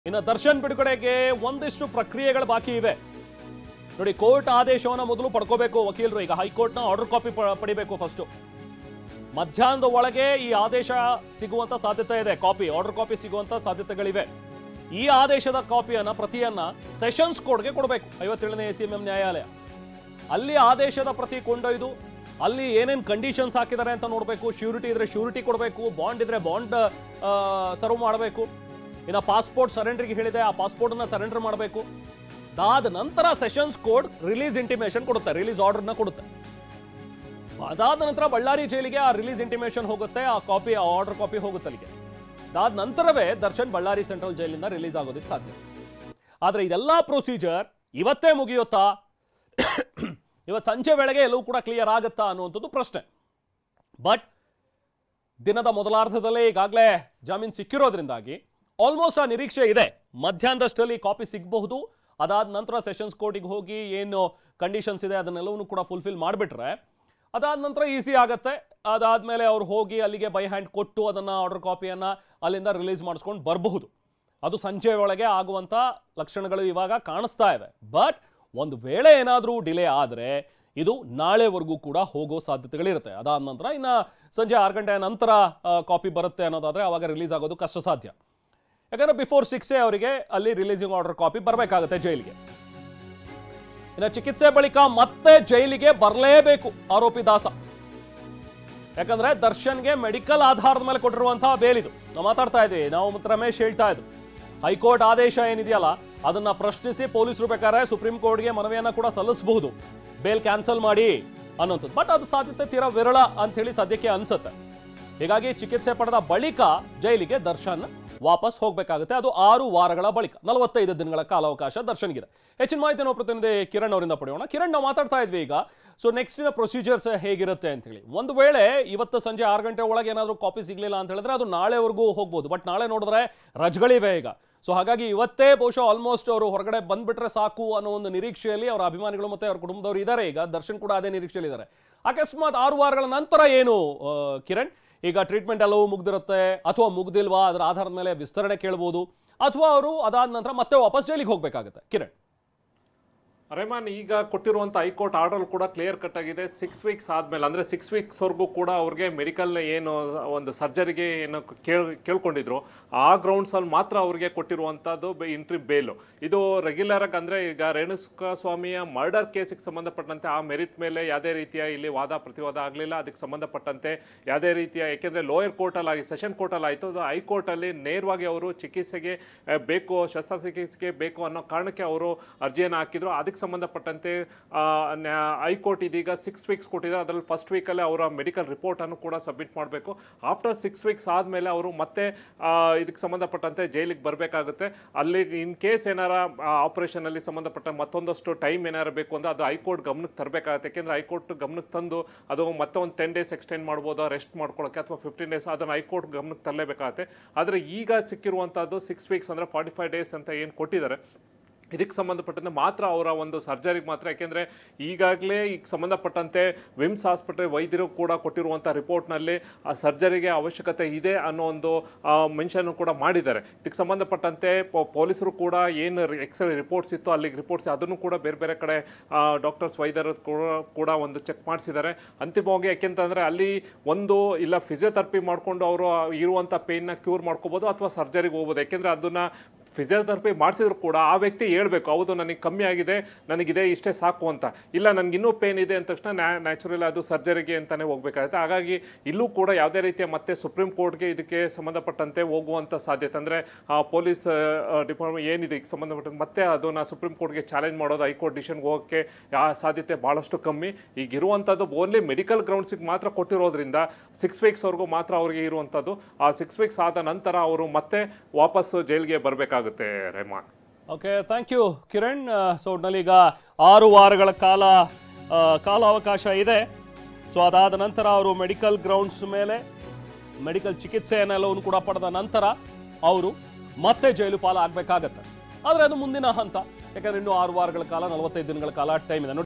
ಇನ್ನು ದರ್ಶನ್ ಬಿಡುಗಡೆಗೆ ಒಂದಿಷ್ಟು ಪ್ರಕ್ರಿಯೆಗಳು ಬಾಕಿ ಇವೆ ನೋಡಿ ಕೋರ್ಟ್ ಆದೇಶವನ್ನು ಮೊದಲು ಪಡ್ಕೋಬೇಕು ವಕೀಲರು ಈಗ ಹೈಕೋರ್ಟ್ನ ಆರ್ಡರ್ ಕಾಪಿ ಪಡಿಬೇಕು ಫಸ್ಟು ಮಧ್ಯಾಹ್ನದ ಒಳಗೆ ಈ ಆದೇಶ ಸಿಗುವಂತ ಸಾಧ್ಯತೆ ಇದೆ ಕಾಪಿ ಆರ್ಡರ್ ಕಾಪಿ ಸಿಗುವಂತ ಸಾಧ್ಯತೆಗಳಿವೆ ಈ ಆದೇಶದ ಕಾಪಿಯನ್ನ ಪ್ರತಿಯನ್ನ ಸೆಷನ್ಸ್ ಕೋರ್ಟ್ಗೆ ಕೊಡಬೇಕು ಐವತ್ತೇಳನೇ ಎ ಸಿ ಎಂ ಎಂ ನ್ಯಾಯಾಲಯ ಅಲ್ಲಿ ಆದೇಶದ ಪ್ರತಿ ಕೊಂಡೊಯ್ದು ಅಲ್ಲಿ ಏನೇನು ಕಂಡೀಷನ್ಸ್ ಹಾಕಿದ್ದಾರೆ ಅಂತ ನೋಡಬೇಕು ಶ್ಯೂರಿಟಿ ಇದ್ರೆ ಶ್ಯೂರಿಟಿ ಕೊಡಬೇಕು ಬಾಂಡ್ ಇದ್ರೆ ಬಾಂಡ್ ಸರ್ವ್ ಮಾಡಬೇಕು ಇನ್ನು ಪಾಸ್ಪೋರ್ಟ್ ಸರೆಂಡರ್ಗೆ ಹೇಳಿದೆ ಆ ಪಾಸ್ಪೋರ್ಟನ್ನ ಸರೆಂಡರ್ ಮಾಡಬೇಕು ಅದಾದ ನಂತರ ಸೆಷನ್ಸ್ ಕೋರ್ಟ್ ರಿಲೀಸ್ ಇಂಟಿಮೇಷನ್ ಕೊಡುತ್ತೆ ರಿಲೀಸ್ ಆರ್ಡರ್ನ ಕೊಡುತ್ತೆ ಅದಾದ ನಂತರ ಬಳ್ಳಾರಿ ಜೈಲಿಗೆ ಆ ರಿಲೀಸ್ ಇಂಟಿಮೇಷನ್ ಹೋಗುತ್ತೆ ಆ ಕಾಪಿ ಆ ಆರ್ಡರ್ ಕಾಪಿ ಹೋಗುತ್ತೆ ಅಲ್ಲಿಗೆ ಅದಾದ ನಂತರವೇ ದರ್ಶನ್ ಬಳ್ಳಾರಿ ಸೆಂಟ್ರಲ್ ಜೈಲಿಂದ ರಿಲೀಸ್ ಆಗೋದಕ್ಕೆ ಸಾಧ್ಯ ಆದ್ರೆ ಇದೆಲ್ಲ ಪ್ರೊಸೀಜರ್ ಇವತ್ತೇ ಮುಗಿಯುತ್ತಾ ಇವತ್ತು ಸಂಜೆ ವೇಳೆಗೆ ಎಲ್ಲವೂ ಕೂಡ ಕ್ಲಿಯರ್ ಆಗುತ್ತಾ ಅನ್ನುವಂಥದ್ದು ಪ್ರಶ್ನೆ ಬಟ್ ದಿನದ ಮೊದಲಾರ್ಧದಲ್ಲೇ ಈಗಾಗಲೇ ಜಾಮೀನು ಸಿಕ್ಕಿರೋದ್ರಿಂದಾಗಿ ಆಲ್ಮೋಸ್ಟ್ ಆ ನಿರೀಕ್ಷೆ ಇದೆ ಮಧ್ಯಾಹ್ನದಷ್ಟಲ್ಲಿ ಕಾಪಿ ಸಿಗಬಹುದು ಅದಾದ ನಂತರ ಸೆಷನ್ಸ್ ಕೋರ್ಟಿಗೆ ಹೋಗಿ ಏನು ಕಂಡೀಷನ್ಸ್ ಇದೆ ಅದನ್ನೆಲ್ಲವನ್ನೂ ಕೂಡ ಫುಲ್ಫಿಲ್ ಮಾಡಿಬಿಟ್ರೆ ಅದಾದ ನಂತರ ಈಸಿ ಆಗುತ್ತೆ ಅದಾದಮೇಲೆ ಅವ್ರು ಹೋಗಿ ಅಲ್ಲಿಗೆ ಬೈ ಹ್ಯಾಂಡ್ ಕೊಟ್ಟು ಅದನ್ನು ಆರ್ಡರ್ ಕಾಪಿಯನ್ನು ಅಲ್ಲಿಂದ ರಿಲೀಸ್ ಮಾಡಿಸ್ಕೊಂಡು ಬರಬಹುದು ಅದು ಸಂಜೆ ಒಳಗೆ ಆಗುವಂಥ ಲಕ್ಷಣಗಳು ಇವಾಗ ಕಾಣಿಸ್ತಾ ಇವೆ ಬಟ್ ಒಂದು ವೇಳೆ ಏನಾದರೂ ಡಿಲೇ ಆದರೆ ಇದು ನಾಳೆವರೆಗೂ ಕೂಡ ಹೋಗೋ ಸಾಧ್ಯತೆಗಳಿರುತ್ತೆ ಅದಾದ ನಂತರ ಇನ್ನು ಸಂಜೆ ಆರು ಗಂಟೆಯ ನಂತರ ಕಾಪಿ ಬರುತ್ತೆ ಅನ್ನೋದಾದರೆ ಆವಾಗ ರಿಲೀಸ್ ಆಗೋದು ಕಷ್ಟ ಸಾಧ್ಯ ಯಾಕಂದ್ರೆ ಬಿಫೋರ್ ಸಿಕ್ಸೇ ಅವರಿಗೆ ಅಲ್ಲಿ ರಿಲೀಸಿಂಗ್ ಆರ್ಡರ್ ಕಾಪಿ ಬರಬೇಕಾಗುತ್ತೆ ಜೈಲಿಗೆ ಇನ್ನು ಚಿಕಿತ್ಸೆ ಬಳಿಕ ಮತ್ತೆ ಜೈಲಿಗೆ ಬರಲೇಬೇಕು ಆರೋಪಿ ದಾಸ ಯಾಕಂದ್ರೆ ದರ್ಶನ್ಗೆ ಮೆಡಿಕಲ್ ಆಧಾರದ ಮೇಲೆ ಕೊಟ್ಟಿರುವಂತಹ ಬೇಲಿದು ನಾವು ಮಾತಾಡ್ತಾ ಇದ್ವಿ ನಾವು ಮತ್ತು ರಮೇಶ್ ಹೇಳ್ತಾ ಇದ್ವಿ ಹೈಕೋರ್ಟ್ ಆದೇಶ ಏನಿದೆಯಲ್ಲ ಅದನ್ನ ಪ್ರಶ್ನಿಸಿ ಪೊಲೀಸರು ಬೇಕಾದ್ರೆ ಸುಪ್ರೀಂ ಕೋರ್ಟ್ಗೆ ಮನವಿಯನ್ನ ಕೂಡ ಸಲ್ಲಿಸಬಹುದು ಬೇಲ್ ಕ್ಯಾನ್ಸಲ್ ಮಾಡಿ ಅನ್ನೋಂಥದ್ದು ಬಟ್ ಅದು ಸಾಧ್ಯತೆ ತೀರಾ ವಿರಳ ಅಂತ ಹೇಳಿ ಸದ್ಯಕ್ಕೆ ಅನ್ಸುತ್ತೆ ಹೀಗಾಗಿ ಚಿಕಿತ್ಸೆ ಪಡೆದ ಬಳಿಕ ಜೈಲಿಗೆ ದರ್ಶನ್ ವಾಪಸ್ ಹೋಗಬೇಕಾಗುತ್ತೆ ಅದು ಆರು ವಾರಗಳ ಬಳಿಕ ನಲವತ್ತೈದು ದಿನಗಳ ಕಾಲಾವಕಾಶ ದರ್ಶನ್ಗಿದೆ ಹೆಚ್ಚಿನ ಮಾಹಿತಿ ನಾವು ಪ್ರತಿನಿಧಿ ಕಿರಣ್ ಅವರಿಂದ ಪಡೆಯೋಣ ಕಿರಣ್ ನಾವು ಮಾತಾಡ್ತಾ ಇದ್ವಿ ಈಗ ಸೊ ನೆಕ್ಸ್ಟಿನ ಪ್ರೊಸೀಜರ್ಸ್ ಹೇಗಿರುತ್ತೆ ಅಂತ ಹೇಳಿ ಒಂದು ವೇಳೆ ಇವತ್ತು ಸಂಜೆ ಆರು ಗಂಟೆ ಒಳಗೆ ಏನಾದರೂ ಕಾಪಿ ಸಿಗಲಿಲ್ಲ ಅಂತ ಹೇಳಿದ್ರೆ ಅದು ನಾಳೆವರೆಗೂ ಹೋಗ್ಬೋದು ಬಟ್ ನಾಳೆ ನೋಡಿದ್ರೆ ರಜಗಳಿವೆ ಈಗ ಸೊ ಹಾಗಾಗಿ ಇವತ್ತೇ ಬಹುಶಃ ಆಲ್ಮೋಸ್ಟ್ ಅವರು ಹೊರಗಡೆ ಬಂದ್ಬಿಟ್ರೆ ಸಾಕು ಅನ್ನೋ ಒಂದು ನಿರೀಕ್ಷೆಯಲ್ಲಿ ಅವರ ಅಭಿಮಾನಿಗಳು ಮತ್ತೆ ಅವ್ರ ಕುಟುಂಬದವರು ಇದ್ದಾರೆ ಈಗ ದರ್ಶನ್ ಕೂಡ ಅದೇ ನಿರೀಕ್ಷೆಯಲ್ಲಿ ಇದ್ದಾರೆ ಅಕಸ್ಮಾತ್ ಆರು ವಾರಗಳ ನಂತರ ಏನು ಆ, ಕಿರಣ್ ಈಗ ಟ್ರೀಟ್ಮೆಂಟ್ ಎಲ್ಲವೂ ಮುಗ್ದಿರುತ್ತೆ ಅಥವಾ ಮುಗ್ದಿಲ್ವಾ ಅದರ ಆಧಾರದ ಮೇಲೆ ವಿಸ್ತರಣೆ ಕೇಳ್ಬೋದು ಅಥವಾ ಅವರು ಅದಾದ ನಂತರ ಮತ್ತೆ ವಾಪಸ್ ಜೈಲಿಗೆ ಹೋಗ್ಬೇಕಾಗುತ್ತೆ ಕಿರಣ್ ರೆಮಾನ್ ಈಗ ಕೊಟ್ಟಿರುವಂಥ ಹೈಕೋರ್ಟ್ ಆರ್ಡರ್ ಕೂಡ ಕ್ಲಿಯರ್ ಕಟ್ ಆಗಿದೆ ಸಿಕ್ಸ್ ವೀಕ್ಸ್ ಆದಮೇಲೆ ಅಂದರೆ ಸಿಕ್ಸ್ ವೀಕ್ಸ್ವರೆಗೂ ಕೂಡ ಅವ್ರಿಗೆ ಮೆಡಿಕಲ್ ಏನು ಒಂದು ಸರ್ಜರಿಗೆ ಏನು ಕೇಳ್ ಕೇಳ್ಕೊಂಡಿದ್ರು ಆ ಗ್ರೌಂಡ್ಸಲ್ಲಿ ಮಾತ್ರ ಅವ್ರಿಗೆ ಕೊಟ್ಟಿರುವಂಥದ್ದು ಇಂಟ್ರಿ ಬೇಲು ಇದು ರೆಗ್ಯುಲರ್ ಆಗಿ ಅಂದರೆ ಈಗ ರೇಣುಕಾ ಸ್ವಾಮಿಯ ಮರ್ಡರ್ ಕೇಸಿಗೆ ಸಂಬಂಧಪಟ್ಟಂತೆ ಆ ಮೆರಿಟ್ ಮೇಲೆ ಯಾವುದೇ ರೀತಿಯ ಇಲ್ಲಿ ವಾದ ಪ್ರತಿವಾದ ಆಗಲಿಲ್ಲ ಅದಕ್ಕೆ ಸಂಬಂಧಪಟ್ಟಂತೆ ಯಾವುದೇ ರೀತಿಯ ಯಾಕೆಂದರೆ ಲೋಯರ್ ಕೋರ್ಟಲ್ಲಿ ಆಗಿ ಸೆಷನ್ ಕೋರ್ಟಲ್ಲಿ ಆಯಿತು ಅದು ಹೈಕೋರ್ಟಲ್ಲಿ ನೇರವಾಗಿ ಅವರು ಚಿಕಿತ್ಸೆಗೆ ಆ, ಬೇಕು ಶಸ್ತ್ರಚಿಕಿತ್ಸೆಗೆ ಬೇಕು ಅನ್ನೋ ಕಾರಣಕ್ಕೆ ಅವರು ಅರ್ಜಿಯನ್ನು ಹಾಕಿದ್ರು ಅದಕ್ಕೆ ಸಂಬಂಧಪಟ್ಟಂತೆ ಆ, ನ್ಯಾ- ಹೈಕೋರ್ಟ್ ಇದೀಗ ಸಿಕ್ಸ್ ವೀಕ್ಸ್ ಕೊಟ್ಟಿದೆ ಅದರಲ್ಲಿ ಫಸ್ಟ್ ವೀಕಲ್ಲೇ ಅವರ ಮೆಡಿಕಲ್ ರಿಪೋರ್ಟನ್ನು ಕೂಡ ಸಬ್ಮಿಟ್ ಮಾಡಬೇಕು ಆಫ್ಟರ್ ಸಿಕ್ಸ್ ವೀಕ್ಸ್ ಆದಮೇಲೆ ಅವರು ಮತ್ತೆ ಆ, ಇದಕ್ಕೆ ಸಂಬಂಧಪಟ್ಟಂತೆ ಜೈಲಿಗೆ ಬರಬೇಕಾಗುತ್ತೆ ಅಲ್ಲಿ ಇನ್ ಕೇಸ್ ಏನಾರ ಆಪರೇಷನಲ್ಲಿ ಸಂಬಂಧಪಟ್ಟ ಮತ್ತೊಂದಷ್ಟು ಟೈಮ್ ಏನಾರ ಬೇಕು ಅಂದರೆ ಅದು ಹೈಕೋರ್ಟ್ ಗಮನಕ್ಕೆ ತರಬೇಕಾಗುತ್ತೆ ಯಾಕೆಂದರೆ ಹೈಕೋರ್ಟ್ ಗಮನಕ್ಕೆ ತಂದು ಅದು ಮತ್ತೆ ಒಂದು ಟೆನ್ ಡೇಸ್ ಎಕ್ಸ್ಟೆಂಡ್ ಮಾಡ್ಬೋದು ರೆಸ್ಟ್ ಮಾಡ್ಕೊಳ್ಳೋಕ್ಕೆ ಅಥವಾ ಫಿಫ್ಟೀನ್ ಡೇಸ್ ಅದನ್ನು ಹೈಕೋರ್ಟ್ ಗಮನಕ್ಕೆ ತರಲೇಬೇಕಾಗುತ್ತೆ ಆದರೆ ಈಗ ಸಿಕ್ಕಿರುವಂಥದ್ದು ಸಿಕ್ಸ್ ವೀಕ್ಸ್ ಅಂದರೆ ಫಾರ್ಟಿ ಫೈವ್ ಡೇಸ್ ಅಂತ ಏನು ಕೊಟ್ಟಿದ್ದಾರೆ ಇದಕ್ಕೆ ಸಂಬಂಧಪಟ್ಟಂತೆ ಮಾತ್ರ ಅವರ ಒಂದು ಸರ್ಜರಿಗೆ ಮಾತ್ರ ಯಾಕೆಂದರೆ ಈಗಾಗಲೇ ಈಗ ಸಂಬಂಧಪಟ್ಟಂತೆ ವಿಮ್ಸ್ ಆಸ್ಪತ್ರೆ ವೈದ್ಯರು ಕೂಡ ಕೊಟ್ಟಿರುವಂಥ ರಿಪೋರ್ಟ್ನಲ್ಲಿ ಆ ಸರ್ಜರಿಗೆ ಅವಶ್ಯಕತೆ ಇದೆ ಅನ್ನೋ ಒಂದು ಮೆನ್ಷನ್ ಕೂಡ ಮಾಡಿದ್ದಾರೆ ಇದಕ್ಕೆ ಸಂಬಂಧಪಟ್ಟಂತೆ ಪೊ- ಪೊಲೀಸರು ಕೂಡ ಏನು ಎಕ್ಸ್ರೇ ರಿಪೋರ್ಟ್ಸ್ ಇತ್ತು ಅಲ್ಲಿಗೆ ರಿಪೋರ್ಟ್ಸ್ ಅದನ್ನು ಕೂಡ ಬೇರೆ ಬೇರೆ ಕಡೆ ಡಾಕ್ಟರ್ಸ್ ವೈದ್ಯರು ಕೂಡ ಕೂಡ ಒಂದು ಚೆಕ್ ಮಾಡಿಸಿದ್ದಾರೆ ಅಂತಿಮವಾಗಿ ಯಾಕೆಂತಂದರೆ ಅಲ್ಲಿ ಒಂದು ಇಲ್ಲ ಫಿಸಿಯೋಥೆರಪಿ ಮಾಡಿಕೊಂಡು ಅವರು ಇರುವಂಥ ಪೇಯ್ನ ಕ್ಯೂರ್ ಮಾಡ್ಕೋಬೋದು ಅಥವಾ ಸರ್ಜರಿಗೆ ಹೋಗ್ಬೋದು ಯಾಕೆಂದರೆ ಅದನ್ನು ಫಿಸಿಯೋಥೆರಪಿ ಮಾಡಿಸಿದ್ರು ಕೂಡ ಆ ವ್ಯಕ್ತಿ ಹೇಳ್ಬೇಕು ಹೌದು ನನಗೆ ಕಮ್ಮಿ ಆಗಿದೆ ನನಗಿದೆ ಇಷ್ಟೇ ಸಾಕು ಅಂತ ಇಲ್ಲ ನನಗೆ ಇನ್ನೂ ಪೇನ್ ಇದೆ ಅಂದ ತಕ್ಷಣ ನ್ಯಾಚುರಲ್ ಅದು ಸರ್ಜರಿಗೆ ಅಂತಲೇ ಹೋಗ್ಬೇಕಾಗುತ್ತೆ ಹಾಗಾಗಿ ಇಲ್ಲೂ ಕೂಡ ಯಾವುದೇ ರೀತಿಯ ಮತ್ತೆ ಸುಪ್ರೀಂ ಕೋರ್ಟ್ಗೆ ಇದಕ್ಕೆ ಸಂಬಂಧಪಟ್ಟಂತೆ ಹೋಗುವಂಥ ಸಾಧ್ಯತೆ ಅಂದರೆ ಪೊಲೀಸ್ ಡಿಪಾರ್ಟ್ಮೆಂಟ್ ಏನಿದೆ ಇದಕ್ಕೆ ಸಂಬಂಧಪಟ್ಟಂತೆ ಮತ್ತೆ ಅದನ್ನು ಸುಪ್ರೀಂ ಕೋರ್ಟ್ಗೆ ಚಾಲೆಂಜ್ ಮಾಡೋದು ಹೈಕೋರ್ಟ್ ಡಿಸಿಷನ್ಗೆ ಹೋಗೋಕ್ಕೆ ಆ ಸಾಧ್ಯತೆ ಭಾಳಷ್ಟು ಕಮ್ಮಿ ಈಗ ಇರುವಂಥದ್ದು ಓನ್ಲಿ ಮೆಡಿಕಲ್ ಗ್ರೌಂಡ್ಸಿಗೆ ಮಾತ್ರ ಕೊಟ್ಟಿರೋದ್ರಿಂದ ಸಿಕ್ಸ್ ವೀಕ್ಸ್ವರೆಗೂ ಮಾತ್ರ ಅವರಿಗೆ ಇರುವಂಥದ್ದು ಆ ಸಿಕ್ಸ್ ವೀಕ್ಸ್ ಆದ ನಂತರ ಅವರು ಮತ್ತೆ ವಾಪಸ್ಸು ಜೈಲಿಗೆ ಬರಬೇಕಾಗುತ್ತೆ Rehman okay thank you Kiran so ಒಟ್ನಲ್ಲಿ ಈಗ ಆರು ವಾರಗಳ ಕಾಲ ಆ, ಕಾಲಾವಕಾಶ ಇದೆ ಸೊ ಅದಾದ ನಂತರ ಅವರು ಮೆಡಿಕಲ್ ಗ್ರೌಂಡ್ಸ್ ಮೇಲೆ ಮೆಡಿಕಲ್ ಚಿಕಿತ್ಸೆಯನ್ನೆಲ್ಲವನ್ನು ಕೂಡ ಪಡೆದ ನಂತರ ಅವರು ಮತ್ತೆ ಜೈಲು ಪಾಲ ಆಗಬೇಕಾಗತ್ತೆ ಆದರೆ ಅದು ಮುಂದಿನ ಹಂತ ಯಾಕಂದ್ರೆ ಇನ್ನೂ ಆರು ವಾರಗಳ ಕಾಲ ನಲವತ್ತೈದು ದಿನಗಳ ಕಾಲ ಟೈಮ್ ಇದೆ ನೋಡಿ